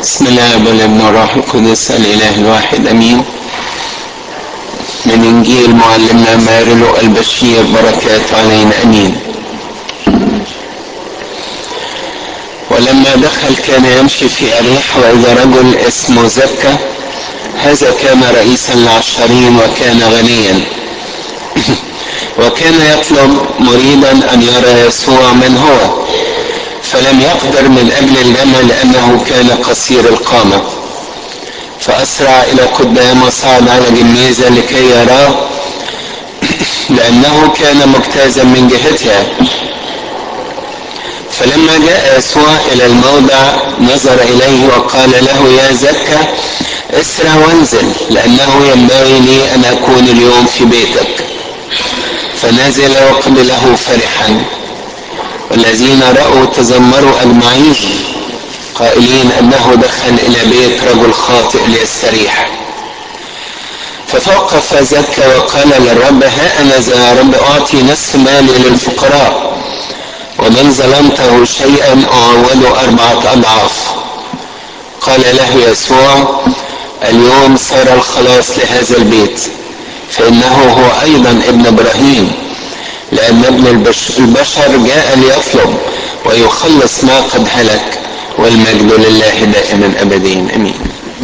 بسم الله والابن والروح القدس الاله الواحد امين من انجيل معلمنا مارلو البشير بركات علينا امين ولما دخل كان يمشي في اريح واذا رجل اسمه زكا هذا كان رئيسا للعشرين وكان غنيا وكان يطلب مريدا ان يرى يسوع من هو فلم يقدر من اجل الجمل لانه كان قصير القامه فاسرع الى قدام وصعد على جميزه لكي يراه لانه كان مجتازا من جهتها فلما جاء يسوع الى الموضع نظر اليه وقال له يا زكا اسرع وانزل لانه ينبغي لي ان اكون اليوم في بيتك فنزل وقبله فرحا والذين رأوا تذمروا أجمعين قائلين أنه دخل إلى بيت رجل خاطئ ليستريح فتوقف زكى وقال للرب ها أنا يا رب أعطي نصف مالي للفقراء ومن ظلمته شيئا أعوضه أربعة أضعاف قال له يسوع اليوم صار الخلاص لهذا البيت فإنه هو أيضا ابن إبراهيم لأن ابن البشر جاء ليطلب ويخلص ما قد هلك والمجد لله دائما أبدين أمين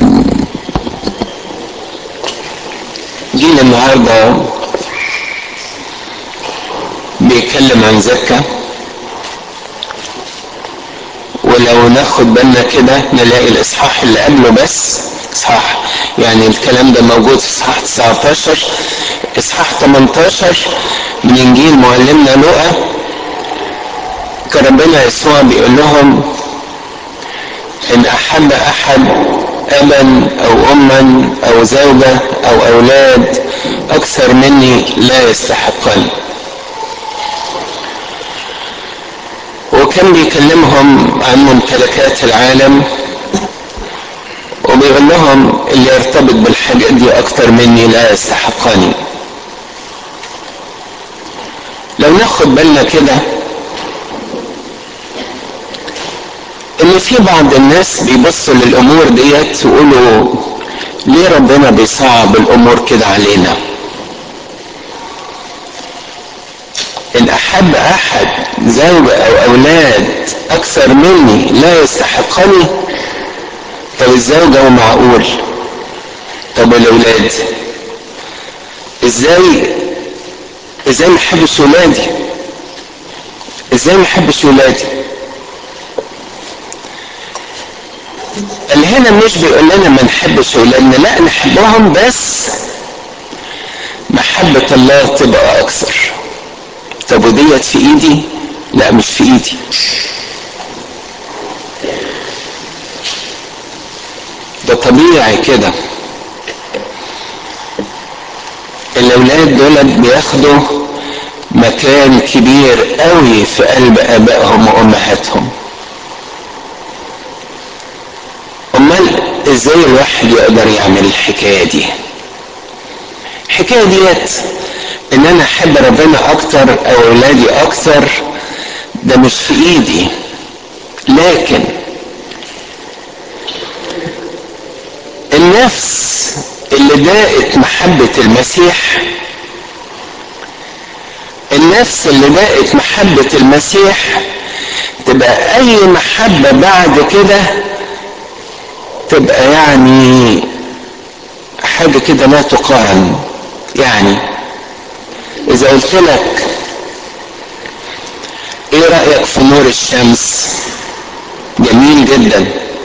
جيل النهاردة بيتكلم عن زكا ولو ناخد بالنا كده نلاقي الإصحاح اللي قبله بس إصحاح يعني الكلام ده موجود في إصحاح 19 إصحاح 18 من إنجيل معلمنا لوقا كان ربنا يسوع بيقول لهم إن أحب أحد أبا أو أما أو زوجة أو أولاد أكثر مني لا يستحقني وكان بيكلمهم عن ممتلكات العالم وبيقول لهم اللي يرتبط بالحاجات دي أكتر مني لا يستحقني لو ناخد بالنا كده ان في بعض الناس بيبصوا للامور ديت ويقولوا ليه ربنا بيصعب الامور كده علينا ان احب احد زوجة او اولاد اكثر مني لا يستحقني طب الزوجة ومعقول طب الاولاد ازاي ازاي ما احبش ولادي ازاي ما احبش ولادي اللي هنا مش بيقول لنا ما نحبش ولادنا لا نحبهم بس محبة الله تبقى أكثر طب وديت في إيدي؟ لا مش في إيدي ده طبيعي كده الأولاد دول بياخدوا مكان كبير قوي في قلب آبائهم وأمهاتهم امال ازاي الواحد يقدر يعمل الحكايه دي الحكايه ديت ان انا احب ربنا اكتر او اولادي اكتر ده مش في ايدي لكن النفس اللي داقت محبة المسيح النفس اللي داقت محبة المسيح تبقى اي محبة بعد كده تبقى يعني حاجة كده لا تقارن يعني إذا قلت لك إيه رأيك في نور الشمس؟ جميل جدا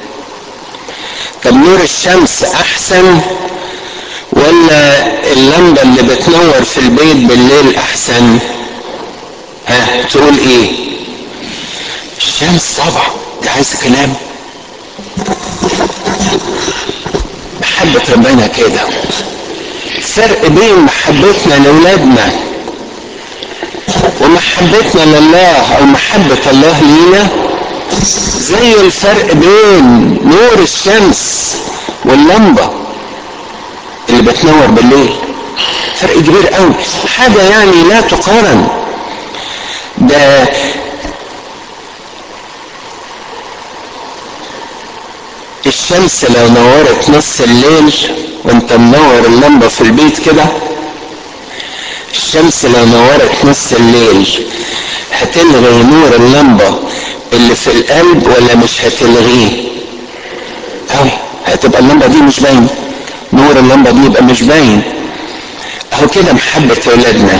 طب نور الشمس أحسن ولا اللمبة اللي بتنور في البيت بالليل أحسن؟ ها تقول إيه؟ الشمس طبعا ده عايز كلام محبة ربنا كده فرق بين محبتنا لأولادنا ومحبتنا لله أو محبة الله لينا زي الفرق بين نور الشمس واللمبة اللي بتنور بالليل فرق كبير قوي حاجة يعني لا تقارن ده الشمس لو نورت نص الليل وانت منور اللمبة في البيت كده الشمس لو نورت نص الليل هتلغي نور اللمبة اللي في القلب ولا مش هتلغيه اوي هتبقى اللمبة دي مش باينة نور اللمبة دي يبقى مش باين اهو كده محبة ولادنا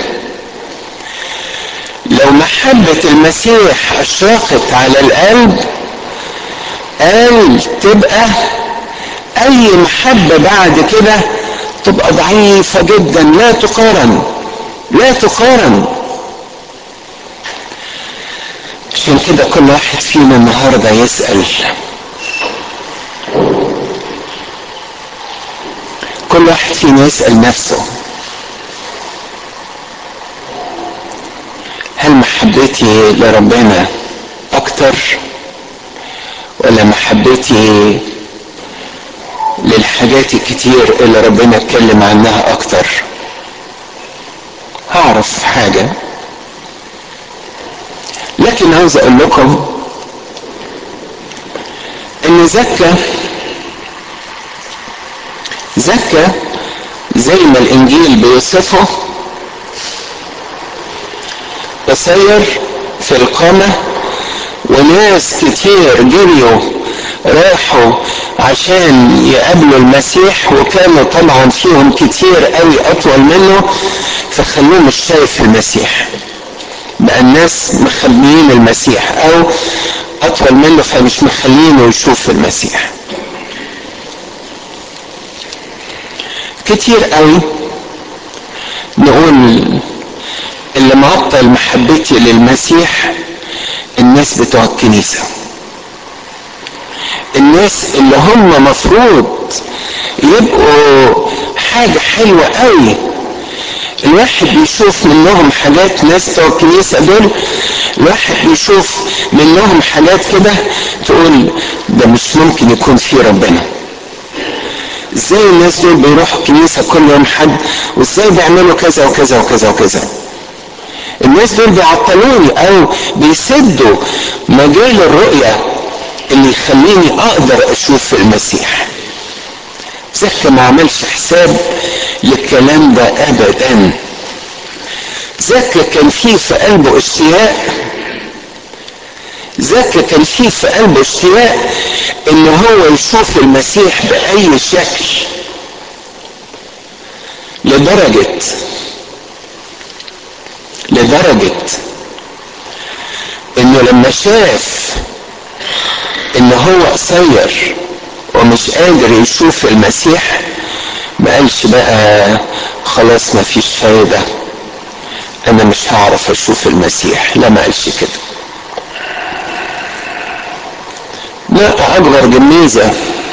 لو محبة المسيح اشرقت على القلب قال تبقى اي محبة بعد كده تبقى ضعيفة جدا لا تقارن لا تقارن عشان كده كل واحد فينا النهارده يسأل كل واحد فينا يسأل نفسه هل محبتي لربنا اكتر ولا محبتي للحاجات الكتير اللي ربنا اتكلم عنها اكتر هعرف حاجة لكن عاوز اقول لكم ان زكا زكا زي ما الانجيل بيوصفه قصير في القامة وناس كتير جريوا راحوا عشان يقابلوا المسيح وكانوا طبعا فيهم كتير قوي اطول منه فخلوه مش شايف المسيح بقى الناس مخبيين المسيح او اطول منه فمش مخلينه يشوف المسيح كتير قوي نقول اللي معطل محبتي للمسيح الناس بتوع الكنيسة الناس اللي هم مفروض يبقوا حاجة حلوة قوي الواحد بيشوف منهم حاجات ناس بتوع الكنيسة دول الواحد بيشوف منهم حاجات كده تقول ده مش ممكن يكون في ربنا ازاي الناس دول بيروحوا الكنيسة كل يوم حد وازاي بيعملوا كذا وكذا وكذا وكذا الناس دول بيعطلوني او بيسدوا مجال الرؤية اللي يخليني اقدر اشوف المسيح زكا ما عملش حساب للكلام ده ابدا زكا كان فيه في قلبه اشتياق زكا كان فيه في قلبه اشتياق ان هو يشوف المسيح باي شكل لدرجة لدرجة انه لما شاف ان هو قصير ومش قادر يشوف المسيح ما قالش بقى خلاص ما فيش فايدة انا مش هعرف اشوف المسيح لا ما قالش كده لا اكبر جميزة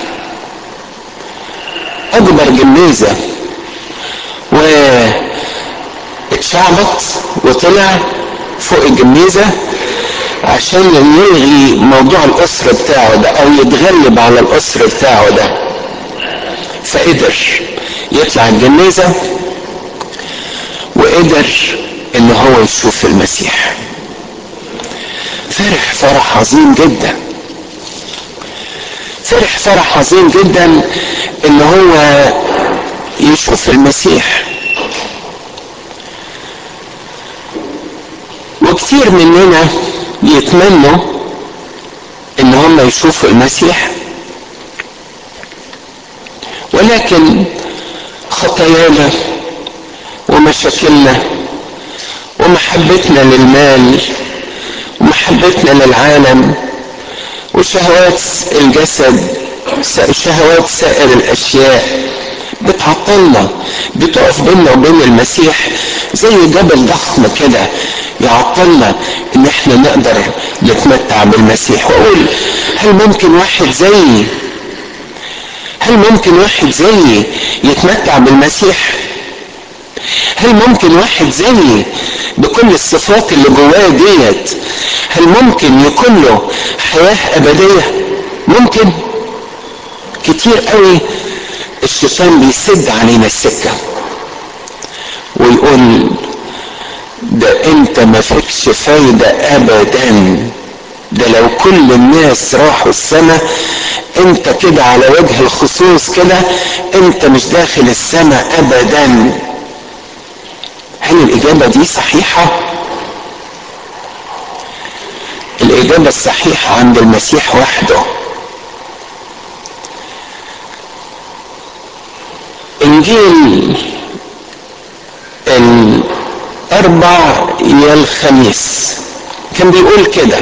اكبر جميزة و اتشعبط وطلع فوق الجميزة عشان يلغي موضوع القصر بتاعه ده او يتغلب على القصر بتاعه ده فقدر يطلع الجميزة وقدر ان هو يشوف المسيح فرح فرح عظيم جدا فرح فرح عظيم جدا ان هو يشوف المسيح وكثير مننا يتمنوا ان هم يشوفوا المسيح ولكن خطايانا ومشاكلنا ومحبتنا للمال ومحبتنا للعالم وشهوات الجسد شهوات سائر الاشياء بتعطلنا بتقف بيننا وبين المسيح زي جبل ضخم كده يعطلنا ان احنا نقدر نتمتع بالمسيح واقول هل ممكن واحد زيي هل ممكن واحد زيي يتمتع بالمسيح هل ممكن واحد زيي بكل الصفات اللي جواه ديت هل ممكن يكون له حياة أبدية ممكن كتير قوي الشيطان بيسد علينا السكة ويقول ده انت ما فيكش فايدة ابدا ده لو كل الناس راحوا السماء انت كده على وجه الخصوص كده انت مش داخل السماء ابدا هل الاجابه دي صحيحه الاجابه الصحيحه عند المسيح وحده انجيل الاربع يا الخميس كان بيقول كده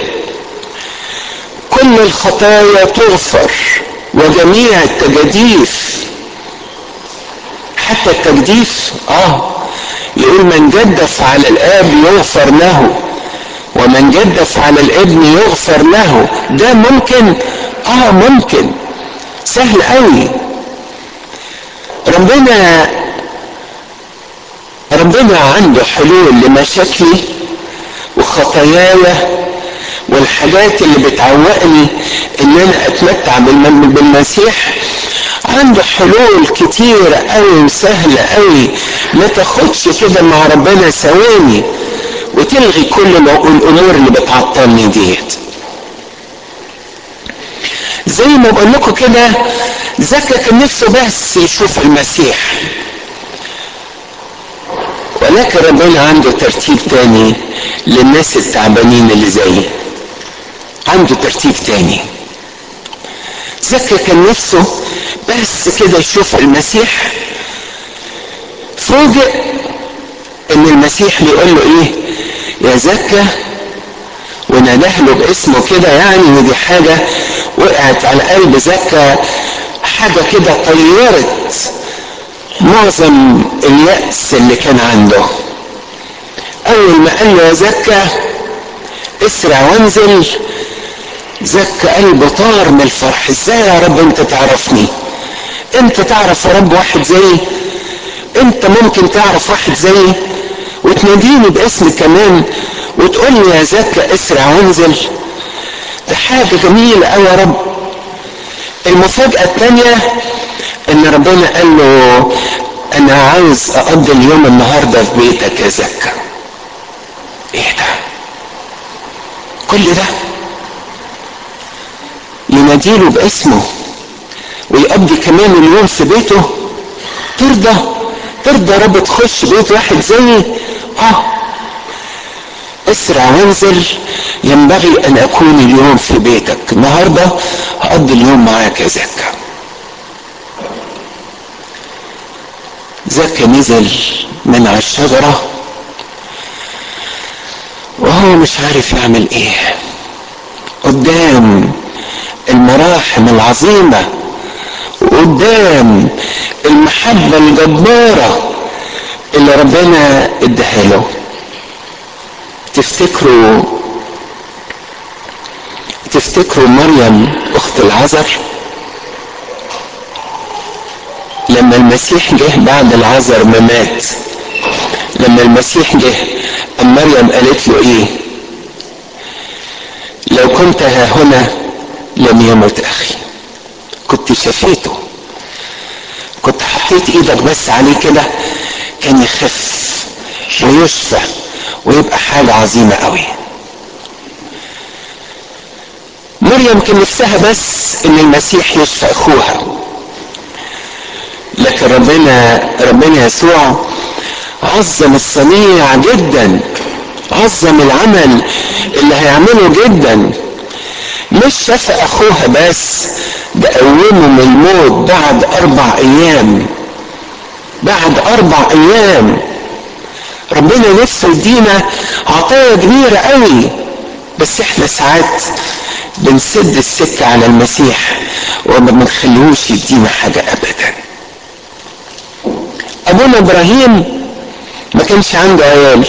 كل الخطايا تغفر وجميع التجاديف حتى التجديف اه يقول من جدف على الاب يغفر له ومن جدف على الابن يغفر له ده ممكن اه ممكن سهل قوي ربنا ربنا عنده حلول لمشاكلي وخطاياي والحاجات اللي بتعوقني ان انا اتمتع بالمسيح عنده حلول كتير قوي وسهلة قوي ما تاخدش كده مع ربنا ثواني وتلغي كل الامور اللي بتعطلني ديت زي ما بقول لكم كده زكا كان نفسه بس يشوف المسيح ولكن ربنا عنده ترتيب تاني للناس التعبانين اللي زيي عنده ترتيب تاني زكا كان نفسه بس كده يشوف المسيح فوجئ ان المسيح بيقول له ايه يا زكا وناداه له باسمه كده يعني ودي حاجة وقعت على قلب زكا حاجة كده طيرت معظم اليأس اللي كان عنده أول ما قال له يا زكا اسرع وانزل زكا قلبه طار من الفرح ازاي يا رب انت تعرفني انت تعرف يا رب واحد زيي انت ممكن تعرف واحد زيي وتناديني باسم كمان وتقول لي يا زكا اسرع وانزل ده حاجه جميله قوي يا رب المفاجاه الثانيه ان ربنا قال له انا عاوز اقضي اليوم النهارده في بيتك يا زكا ايه ده كل ده يناديله باسمه ويقضي كمان اليوم في بيته ترضى ترضى يا رب تخش بيت واحد زيي اه اسرع وانزل ينبغي ان اكون اليوم في بيتك النهارده هقضي اليوم معاك يا زكا زكا نزل من على الشجرة وهو مش عارف يعمل ايه قدام المراحم العظيمة وقدام المحبة الجبارة اللي ربنا اداها له تفتكروا تفتكروا مريم اخت العذر لما المسيح جه بعد العذر ما مات لما المسيح جه ام مريم قالت له ايه لو كنت ها هنا لم يمت اخي كنت شفيته كنت حطيت ايدك بس عليه كده كان يخف ويشفى ويبقى حاجة عظيمة قوي مريم كان نفسها بس ان المسيح يشفى اخوها لكن ربنا ربنا يسوع عظم الصنيع جدا عظم العمل اللي هيعمله جدا مش شفى اخوها بس ده قومه من الموت بعد اربع ايام بعد اربع ايام ربنا نفسه يدينا عطايا كبيرة قوي بس احنا ساعات بنسد السكة على المسيح وما بنخليهوش يدينا حاجة ابدا ابونا ابراهيم ما كانش عنده عيال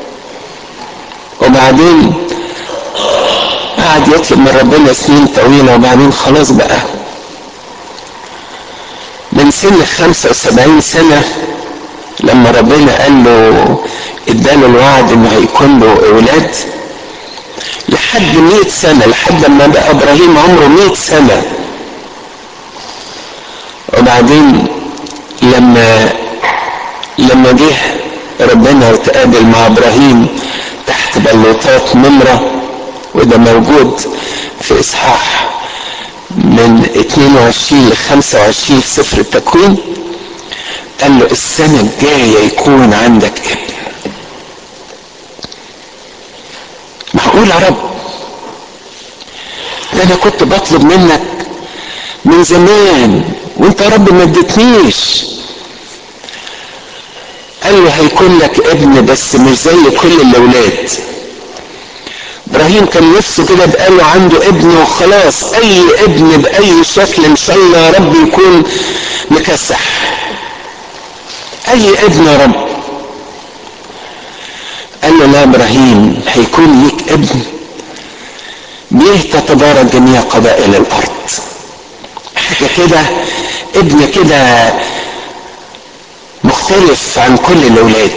وبعدين قعد يطلب من ربنا سنين طويلة وبعدين خلاص بقى من سن 75 سنة لما ربنا قال له اداله الوعد انه هيكون له اولاد لحد 100 سنة لحد ما بقى ابراهيم عمره 100 سنة وبعدين لما لما جه ربنا وتقابل مع ابراهيم تحت بلوطات نمرة وده موجود في اصحاح من 22 ل 25 في سفر التكوين قال له السنة الجاية يكون عندك ابن معقول يا رب ده انا كنت بطلب منك من زمان وانت يا رب ما اديتنيش قال له هيكون لك ابن بس مش زي كل الاولاد ابراهيم كان نفسه كده بقى له عنده ابن وخلاص اي ابن باي شكل ان شاء الله يا رب يكون مكسح اي ابن يا رب قال له لا ابراهيم هيكون ليك ابن بيه تتبارك جميع قبائل الارض حاجه كده ابن كده مختلف عن كل الاولاد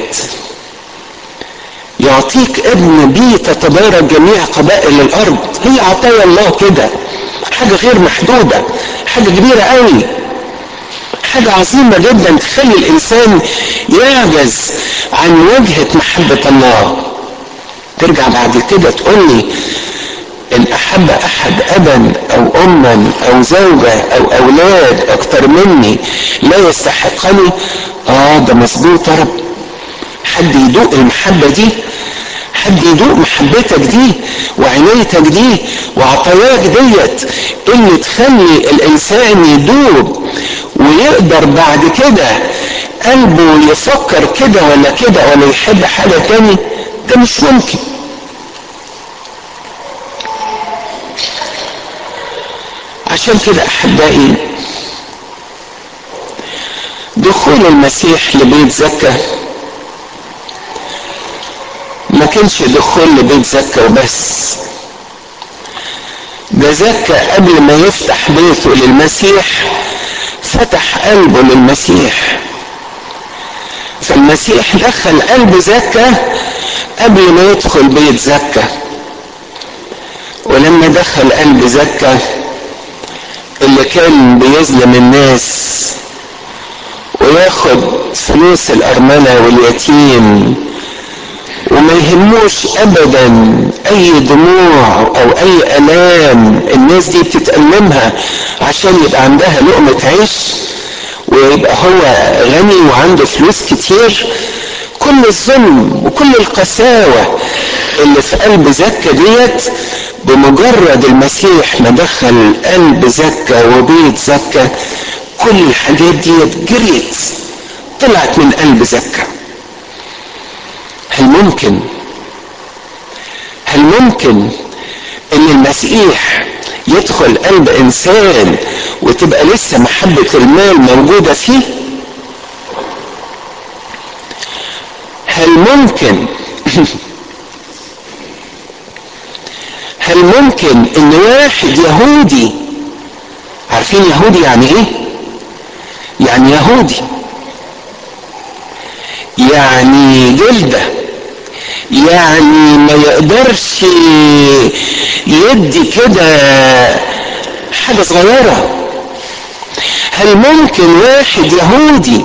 يعطيك ابن بيه تتبارك جميع قبائل الارض هي عطايا الله كده حاجه غير محدوده حاجه كبيره قوي حاجه عظيمه جدا تخلي الانسان يعجز عن وجهه محبه الله ترجع بعد كده تقول لي ان احب احد ابا او اما او زوجه او اولاد اكتر مني لا يستحقني اه ده مظبوط يا رب حد يدوق المحبه دي حد يدوق محبتك دي وعنايتك دي وعطاياك ديت اللي تخلي الانسان يدوب ويقدر بعد كده قلبه يفكر كده ولا كده ولا يحب حاجه تاني ده مش ممكن عشان كده احبائي دخول المسيح لبيت زكا ما كانش دخول لبيت زكا وبس ده زكا قبل ما يفتح بيته للمسيح فتح قلبه للمسيح فالمسيح دخل قلب زكا قبل ما يدخل بيت زكا ولما دخل قلب زكا اللي كان بيظلم الناس وياخد فلوس الأرملة واليتيم وما يهموش أبدا أي دموع أو أي ألام الناس دي بتتألمها عشان يبقى عندها لقمة عيش ويبقى هو غني وعنده فلوس كتير كل الظلم وكل القساوة اللي في قلب زكا ديت بمجرد المسيح ما دخل قلب زكا وبيت زكا كل الحاجات ديت جريت طلعت من قلب زكا هل ممكن هل ممكن ان المسيح يدخل قلب انسان وتبقى لسه محبة المال موجودة فيه هل ممكن هل ممكن ان واحد يهودي عارفين يهودي يعني ايه يعني يهودي يعني جلدة يعني ما يقدرش يدي كده حاجة صغيرة هل ممكن واحد يهودي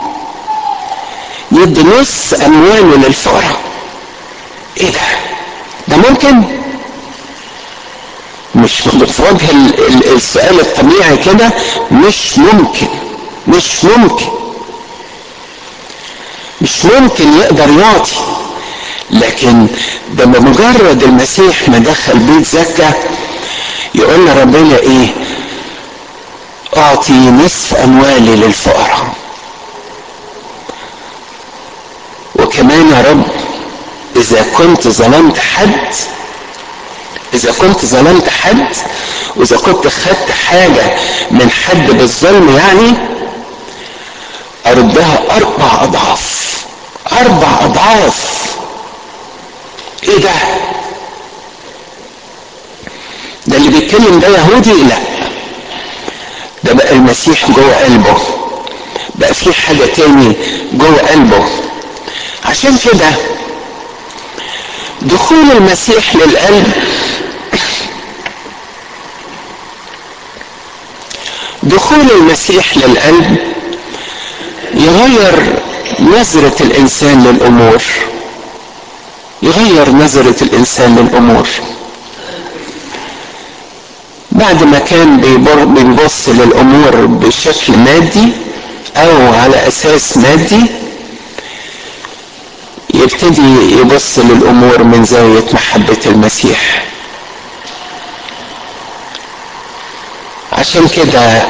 يدي نص امواله للفقراء ايه ده ده ممكن مش في وجه السؤال الطبيعي كده مش ممكن مش ممكن مش ممكن يقدر يعطي لكن ده بمجرد المسيح ما دخل بيت زكا يقول له ربنا ايه اعطي نصف اموالي للفقراء وكمان يا رب اذا كنت ظلمت حد اذا كنت ظلمت حد واذا كنت خدت حاجة من حد بالظلم يعني اردها اربع اضعاف اربع اضعاف ايه ده ده اللي بيتكلم ده يهودي لا ده بقى المسيح جوه قلبه بقى في حاجة تاني جوه قلبه عشان كده دخول المسيح للقلب دخول المسيح للقلب يغير نظرة الإنسان للأمور يغير نظرة الإنسان للأمور بعد ما كان بيبص للامور بشكل مادي او على اساس مادي يبتدي يبص للامور من زاويه محبه المسيح عشان كده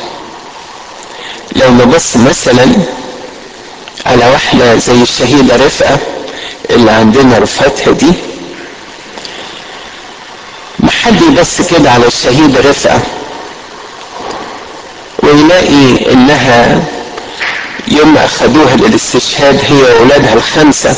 لو نبص مثلا على واحدة زي الشهيدة رفقة اللي عندنا رفعتها دي ما حد يبص كده على الشهيدة رفقة ويلاقي انها يوم ما اخدوها للاستشهاد هي واولادها الخمسة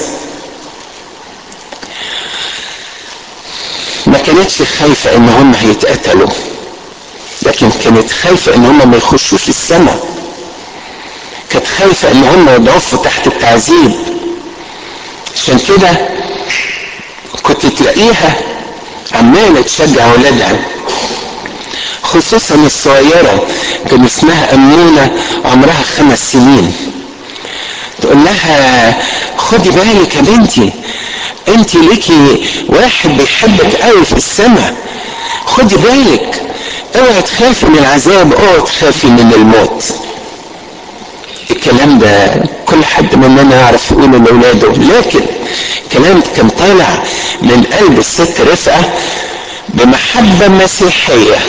ما كانتش خايفة ان هم هيتقتلوا لكن كانت خايفة ان هم ما يخشوش السماء كانت خايفة ان هم يضعفوا تحت التعذيب عشان كده كنت تلاقيها عمالة تشجع ولادها خصوصا الصغيرة كان اسمها أمونة عمرها خمس سنين تقول لها خدي بالك يا بنتي انت ليكي واحد بيحبك قوي في السماء خدي بالك اوعي تخافي من العذاب اوعي تخافي من الموت الكلام ده كل حد مننا يعرف يقوله لاولاده لكن الكلام كان طالع من قلب الست رفقه بمحبه مسيحيه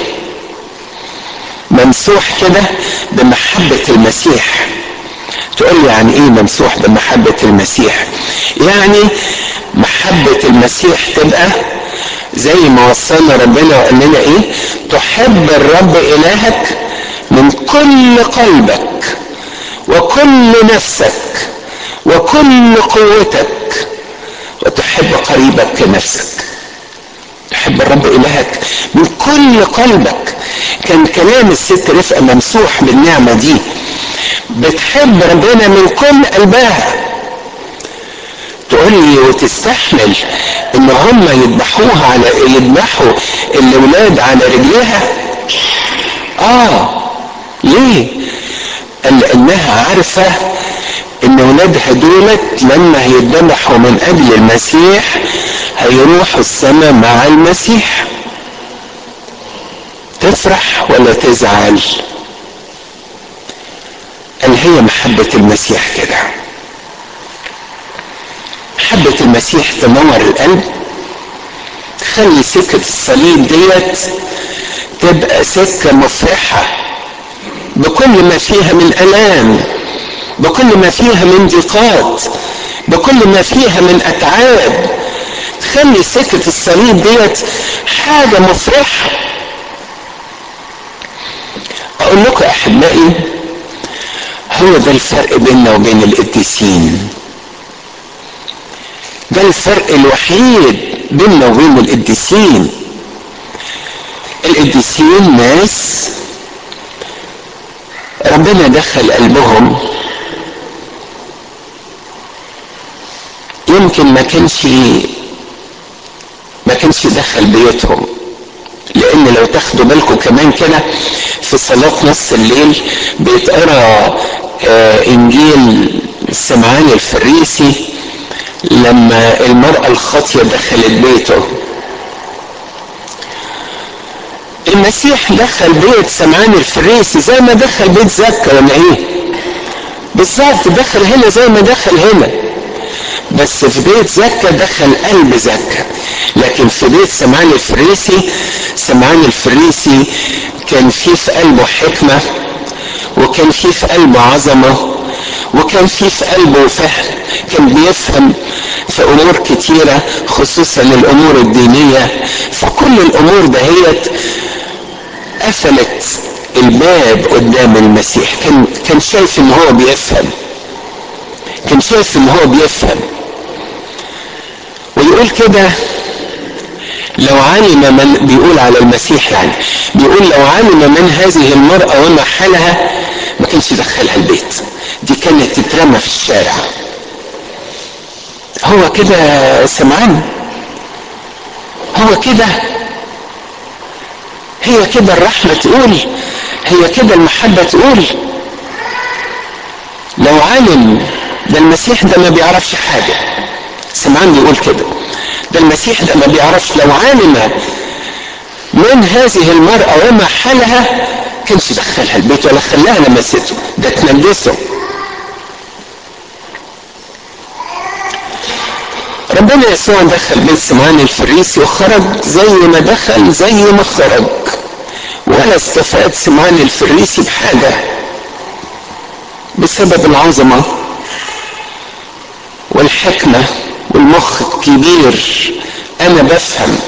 ممسوح كده بمحبه المسيح تقول لي يعني ايه ممسوح بمحبه المسيح يعني محبه المسيح تبقى زي ما وصلنا ربنا وقال لنا ايه تحب الرب الهك من كل قلبك وكل نفسك وكل قوتك وتحب قريبك كنفسك تحب الرب الهك من كل قلبك كان كلام الست رفقه ممسوح بالنعمه دي بتحب ربنا من كل قلبها تقول لي وتستحمل ان هم يذبحوها على يذبحوا الاولاد على رجليها اه ليه قال لانها عارفه ان ولادها دولت لما هيذبحوا من اجل المسيح هيروحوا السماء مع المسيح تفرح ولا تزعل قال هي محبة المسيح كده محبة المسيح تنور القلب تخلي سكة الصليب ديت تبقى سكة مفرحة بكل ما فيها من ألام بكل ما فيها من ضيقات بكل ما فيها من أتعاب تخلي سكة الصليب ديت حاجة مفرحة أقول لكم أحبائي هو ده الفرق بيننا وبين القديسين ده الفرق الوحيد بيننا وبين القديسين القديسين ناس ربنا دخل قلبهم يمكن ما كانش ما كانش دخل بيوتهم لان لو تاخدوا بالكم كمان كده في صلاة نص الليل بيتقرا آه انجيل سمعان الفريسي لما المرأة الخاطية دخلت بيته المسيح دخل بيت سمعان الفريسي زي ما دخل بيت زكا ولا ايه بالظبط دخل هنا زي ما دخل هنا بس في بيت زكا دخل قلب زكا لكن في بيت سمعان الفريسي سمعان الفريسي كان فيه في قلبه حكمة وكان فيه في قلبه عظمة وكان فيه في قلبه فهم كان بيفهم في امور كتيرة خصوصا الامور الدينية فكل الامور دهيت قفلت الباب قدام المسيح كان كان شايف ان هو بيفهم كان شايف ان هو بيفهم ويقول كده لو علم من بيقول على المسيح يعني بيقول لو علم من هذه المرأة وما حالها ما كانش دخلها البيت دي كانت تترمى في الشارع هو كده سمعان هو كده هي كده الرحمة تقول هي كده المحبة تقول لو علم ده المسيح ده ما بيعرفش حاجة سمعان بيقول كده ده المسيح ده ما بيعرفش لو علم من هذه المرأة وما حالها كانش دخلها البيت ولا خلاها لمسته ده تنجسه ربنا يسوع دخل بيت سمعان الفريسي وخرج زي ما دخل زي ما خرج ولا استفاد سمعان الفريسي بحاجة بسبب العظمة والحكمة والمخ الكبير أنا بفهم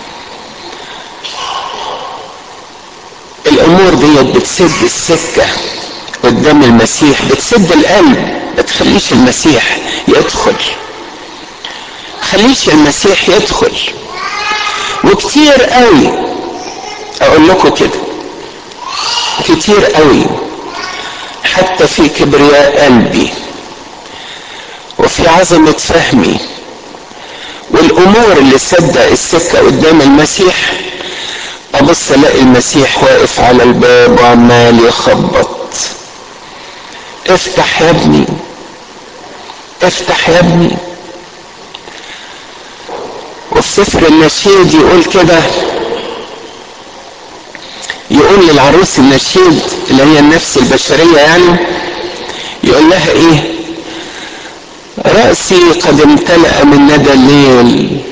الأمور ديت بتسد السكة قدام المسيح بتسد القلب ما تخليش المسيح يدخل خليش المسيح يدخل وكتير قوي اقول لكم كده كتير قوي حتى في كبرياء قلبي وفي عظمة فهمي والامور اللي سد السكة قدام المسيح ابص الاقي المسيح واقف على الباب وعمال يخبط افتح يا ابني افتح يا ابني وفي سفر النشيد يقول كده يقول للعروس النشيد اللي هي النفس البشرية يعني يقول لها ايه رأسي قد امتلأ من ندى الليل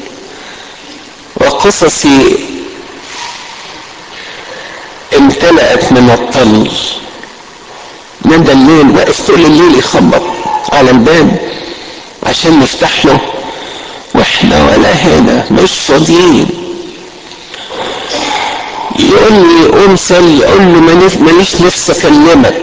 وقصصي امتلأت من الطل ندى الليل واقف طول الليل يخبط على الباب عشان نفتح له واحنا ولا هنا مش فاضيين يقول لي قوم صلي اقول له ماليش نفس اكلمك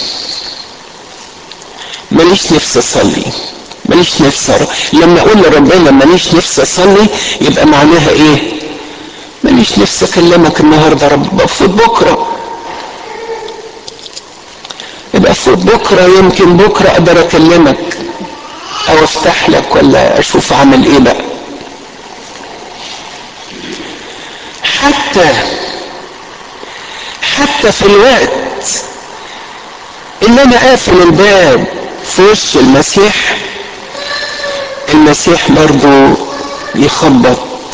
ماليش نفس اصلي ماليش نفس أرى. لما اقول لربنا ماليش نفس اصلي يبقى معناها ايه ماليش نفس اكلمك النهارده رب بفوت بكره يبقى فوت بكره يمكن بكره اقدر اكلمك او افتح لك ولا اشوف اعمل ايه بقى حتى حتى في الوقت اللي انا قافل الباب في وش المسيح المسيح برضو يخبط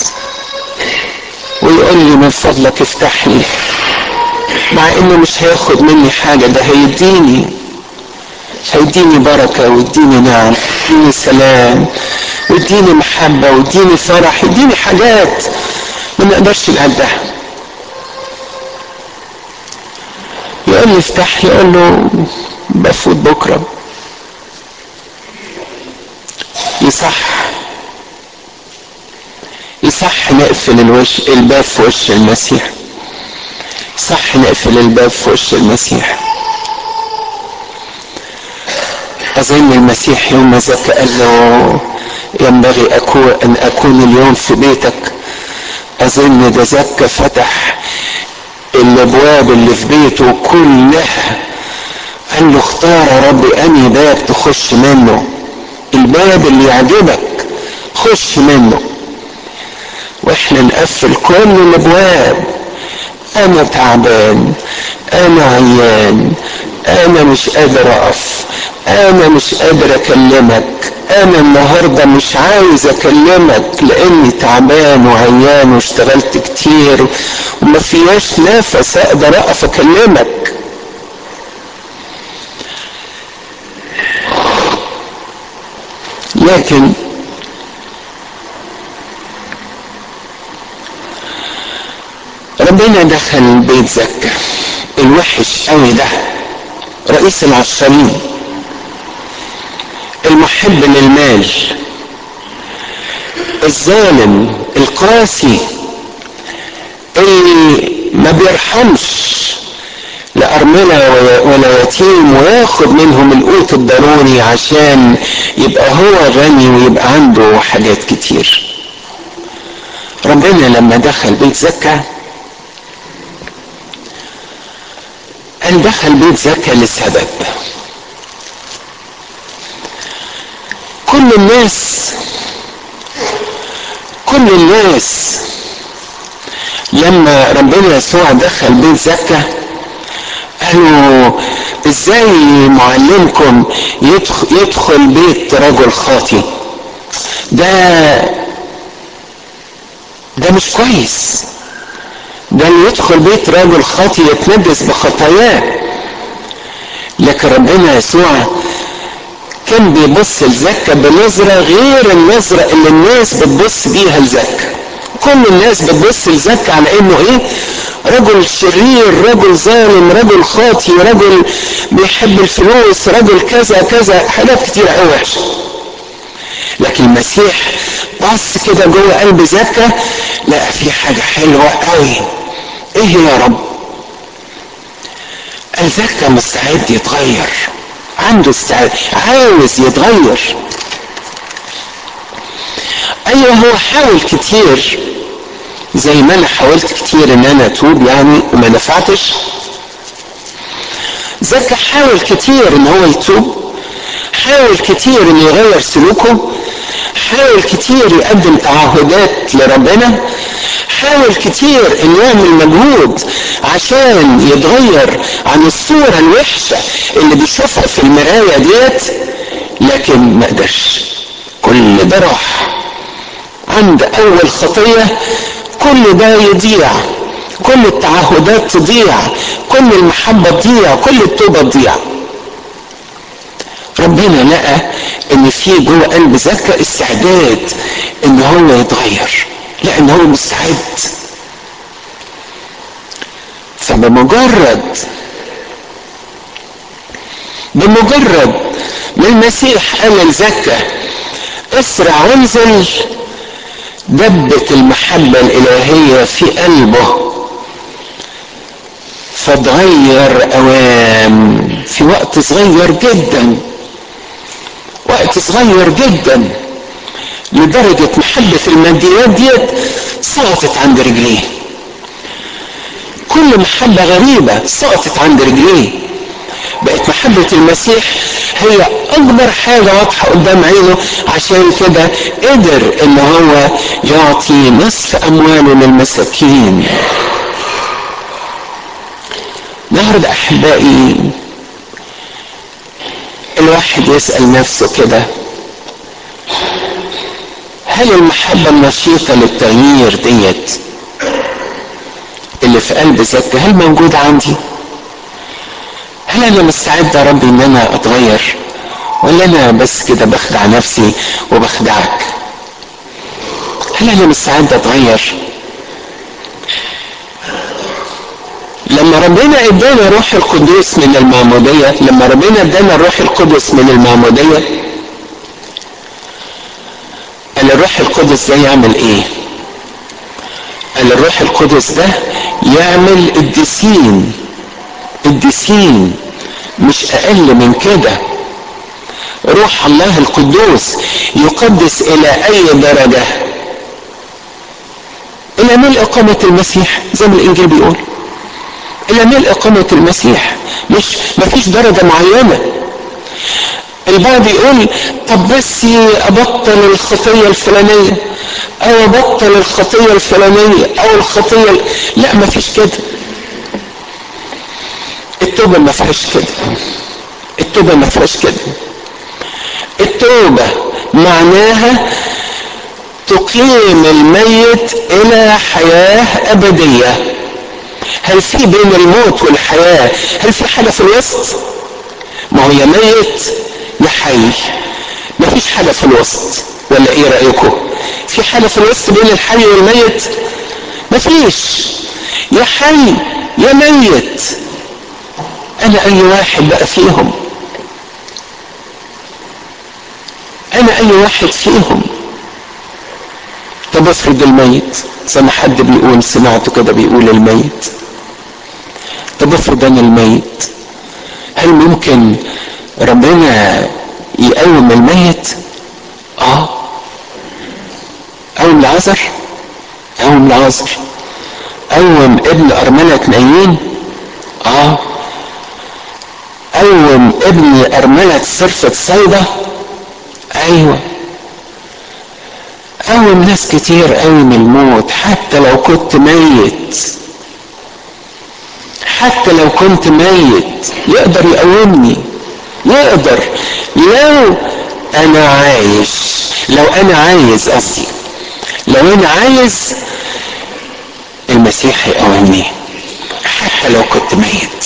ويقول لي من فضلك افتح لي مع انه مش هياخد مني حاجة ده هيديني هيديني بركة ويديني نعم ويديني سلام ويديني محبة ويديني فرح يديني حاجات ما نقدرش نعدها يقول لي افتح لي اقول له بفوت بكرة يصح يصح نقفل الوش الباب في وش المسيح صح نقفل الباب في وش المسيح أظن المسيح يوم ما زكى قال له ينبغي أكون أن أكون اليوم في بيتك أظن ده زكى فتح الأبواب اللي في بيته كلها قال له اختار يا رب أنهي باب تخش منه الباب اللي يعجبك خش منه واحنا نقفل كل الابواب انا تعبان انا عيان انا مش قادر اقف انا مش قادر اكلمك انا النهارده مش عايز اكلمك لاني تعبان وعيان واشتغلت كتير وما فياش نفس اقدر اقف اكلمك لكن ربنا دخل بيت زكا الوحش قوي ده رئيس العشرين المحب للمال الظالم القاسي اللي ما بيرحمش لا أرملة ولا يتيم وياخد منهم القوت الضروري عشان يبقى هو غني ويبقى عنده حاجات كتير ربنا لما دخل بيت زكا قال دخل بيت زكا لسبب كل الناس كل الناس لما ربنا يسوع دخل بيت زكا قالوا ازاي معلمكم يدخل, يدخل بيت رجل خاطي ده ده مش كويس ده اللي يدخل بيت راجل خاطي يتنجس بخطاياه لكن ربنا يسوع كان بيبص لزكا بنظرة غير النظرة اللي الناس بتبص بيها لزكا كل الناس بتبص لزكا على انه ايه رجل شرير رجل ظالم رجل خاطي رجل بيحب الفلوس رجل كذا كذا حاجات كتير قوي وحشه لكن المسيح بص كده جوه قلب زكا لقى في حاجه حلوه قوي ايه يا رب قال زكا مستعد يتغير عنده استعداد عاوز يتغير ايوه هو حاول كتير زي ما انا حاولت كتير ان انا اتوب يعني وما نفعتش زكا حاول كتير ان هو يتوب حاول كتير ان يغير سلوكه حاول كتير يقدم تعهدات لربنا حاول كتير انه يعمل مجهود عشان يتغير عن الصورة الوحشة اللي بيشوفها في المراية ديت لكن ما قدرش كل ده راح عند اول خطية كل ده يضيع كل التعهدات تضيع كل المحبة تضيع كل التوبة تضيع ربنا لقى ان في جوه قلب زكا استعداد ان هو يتغير لا ان هو مستعد فبمجرد بمجرد ما المسيح قال لزكا اسرع وانزل دبت المحبة الإلهية في قلبه فتغير أوام في وقت صغير جدا وقت صغير جدا لدرجة محبة الماديات ديت سقطت عند رجليه كل محبة غريبة سقطت عند رجليه بقت محبة المسيح هي أكبر حاجة واضحة قدام عينه عشان كده قدر إن هو يعطي نصف أمواله للمساكين النهارده أحبائي الواحد يسأل نفسه كده هل المحبة النشيطة للتغيير ديت اللي في قلب زكا هل موجودة عندي؟ هل أنا مستعد يا ربي إن أنا أتغير؟ ولا أنا بس كده بخدع نفسي وبخدعك؟ هل أنا مستعد أتغير؟ لما ربنا ادانا روح القدوس من المعمودية لما ربنا ادانا الروح القدس من المعمودية قال الروح القدس ده يعمل ايه قال الروح القدس ده يعمل الدسين الدسين مش اقل من كده روح الله القدوس يقدس الى اي درجة الى ملء قامة المسيح زي ما الانجيل بيقول الى ملء قامة المسيح مش مفيش درجة معينة البعض يقول طب بس ابطل الخطية الفلانية او ابطل الخطية الفلانية او الخطية لا مفيش كده التوبة ما فيهاش كده التوبة ما فيهاش كده التوبة معناها تقيم الميت الى حياة ابدية هل في بين الموت والحياة هل في حاجة في الوسط ما هو يا ميت يا حي ما فيش حاجة في الوسط ولا ايه رأيكم في حاجة في الوسط بين الحي والميت ما فيش يا حي يا ميت انا اي واحد بقى فيهم انا اي واحد فيهم طب افرض الميت زي ما حد بيقول سمعته كده بيقول الميت طب افرض انا الميت هل ممكن ربنا يقوم الميت اه قوم العذر قوم العذر قوم ابن ارملة نايين اه قوم ابن ارملة صرفة صيدة ايوه قوم ناس كتير قوي من الموت حتى لو كنت ميت حتى لو كنت ميت يقدر يقومني يقدر لو انا عايش لو انا عايز قصدي لو انا عايز المسيح هيقومني حتى لو كنت ميت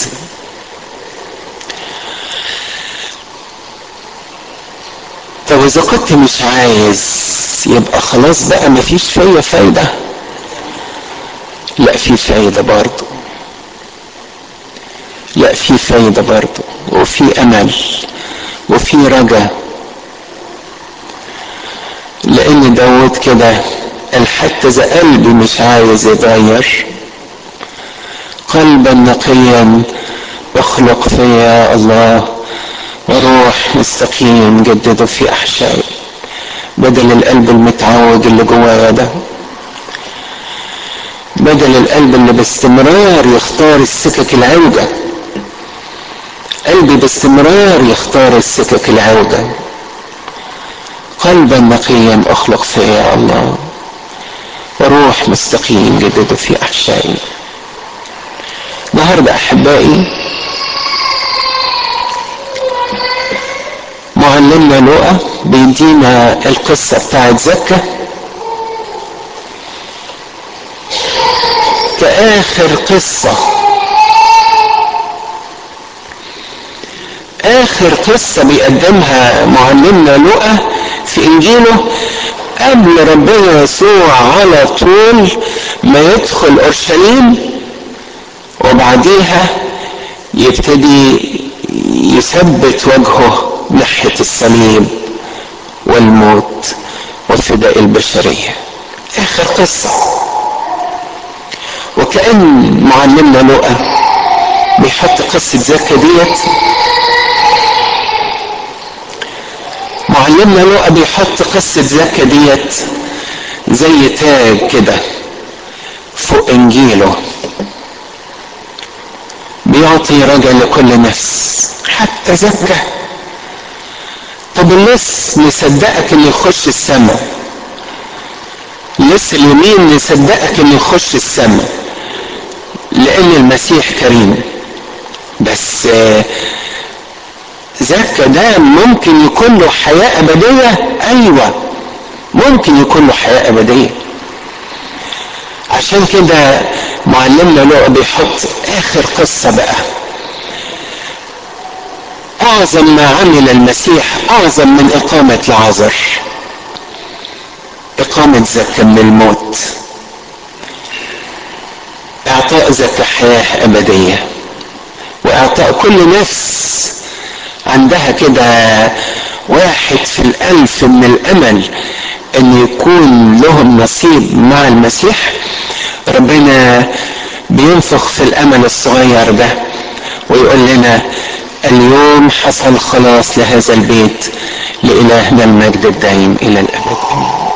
طب اذا كنت مش عايز يبقى خلاص بقى مفيش فيا فايدة لا في فايدة برضه لا في فايدة برضه وفي امل وفي رجا لان داود كده قال حتى اذا قلبي مش عايز يتغير قلبا نقيا اخلق فيا الله وروح مستقيم جدده في احشائي بدل القلب المتعوج اللي جوايا ده بدل القلب اللي باستمرار يختار السكك العوجة قلبي باستمرار يختار السكك العوجة قلبا نقيا اخلق فيا الله وروح مستقيم جدده في احشائي النهارده احبائي معلمنا لوقا بيدينا القصه بتاعت زكا كاخر قصه اخر قصه بيقدمها معلمنا لوقا في انجيله قبل ربنا يسوع على طول ما يدخل اورشليم وبعديها يبتدي يثبت وجهه ناحية الصليب والموت وفداء البشرية آخر قصة وكأن معلمنا لقى بيحط قصة زكا ديت معلمنا لقى بيحط قصة زكا ديت زي تاج كده فوق انجيله بيعطي رجا لكل نفس حتى زكا طب اللص نصدقك انه يخش السماء اللص اليمين نصدقك انه يخش السماء لان المسيح كريم بس زكا ده ممكن يكون له حياة أبدية أيوة ممكن يكون له حياة أبدية عشان كده معلمنا لو بيحط آخر قصة بقى أعظم ما عمل المسيح أعظم من إقامة لعازر إقامة زكا من الموت إعطاء زكا حياة أبدية وإعطاء كل نفس عندها كده واحد في الألف من الأمل أن يكون لهم نصيب مع المسيح ربنا بينفخ في الأمل الصغير ده ويقول لنا اليوم حصل خلاص لهذا البيت لإلهنا المجد الدائم إلى الأبد